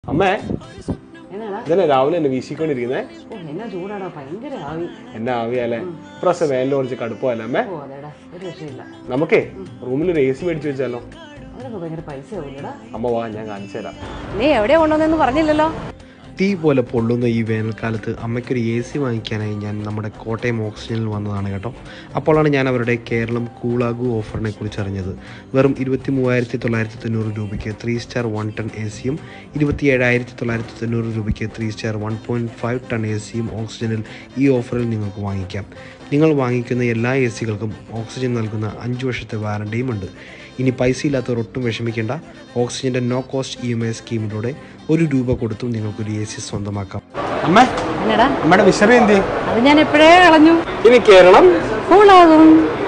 അമ്മേ എന്നാടാ ഇതന്നെ രാവിലെ എന്നെ വീശിക്കൊണ്ടിരിക്കുന്നേ ഓ എന്നാ ചൂടാടാ ഭയങ്കര ആവി എന്നെ ആവിയല്ലേ ഇപ്രാവശ്യം വേനൽ കുറച്ച് കടുപ്പമല്ലേ അമ്മേ ഓ അതെടാ ഒരു രക്ഷയില്ല നമുക്കേ റൂമിൽ ഒരു എ സി മേടിച്ചു വെച്ചാലോ അതിനൊക്കെ ഭയങ്കര പൈസ ആവില്ലടാ അമ്മ വാ ഞാൻ കാണിച്ചു തരാം നീ എവിടെയാ കൊണ്ടുവന്നെന്ന് പറഞ്ഞില്ലല്ലോ തീ പോലെ പൊള്ളുന്ന ഈ വേനൽക്കാലത്ത് അമ്മയ്ക്കൊരു എ സി വാങ്ങിക്കാനായി ഞാൻ നമ്മുടെ കോട്ടയം ഓക്സിജനിൽ വന്നതാണ് കേട്ടോ അപ്പോഴാണ് ഞാൻ അവരുടെ കേരളം കൂളാഗു ഓഫറിനെ കുറിച്ച് അറിഞ്ഞത് വെറും ഇരുപത്തി മൂവായിരത്തി തൊള്ളായിരത്തി തൊണ്ണൂറ് രൂപയ്ക്ക് three star one ton A സിയും ഇരുപത്തി ഏഴായിരത്തി തൊള്ളായിരത്തി തൊണ്ണൂറ് രൂപയ്ക്ക് three star one point five ton A സിയും ഓക്സിജനിൽ ഈ ഓഫറിൽ നിങ്ങൾക്ക് വാങ്ങിക്കാം നിങ്ങൾ വാങ്ങിക്കുന്ന എല്ലാ എ സികൾക്കും ഓക്സിജൻ നൽകുന്ന അഞ്ച് വർഷത്തെ വാറണ്ടിയും ഉണ്ട് ഇനി പൈസ ഇല്ലാത്തവർ ഒട്ടും വിഷമിക്കേണ്ട ഓക്സിജൻ്റെ no cost E M I സ്കീമിലൂടെ ഒരു രൂപ കൊടുത്തും നിങ്ങൾക്കൊരു എ സി സ്വന്തമാക്കാം അമ്മേ എന്നടാ അമ്മയുടെ വിശറി എന്ത് അത് ഞാൻ എപ്പോഴേ കളഞ്ഞു ഇനി കേരളം കൂളാകും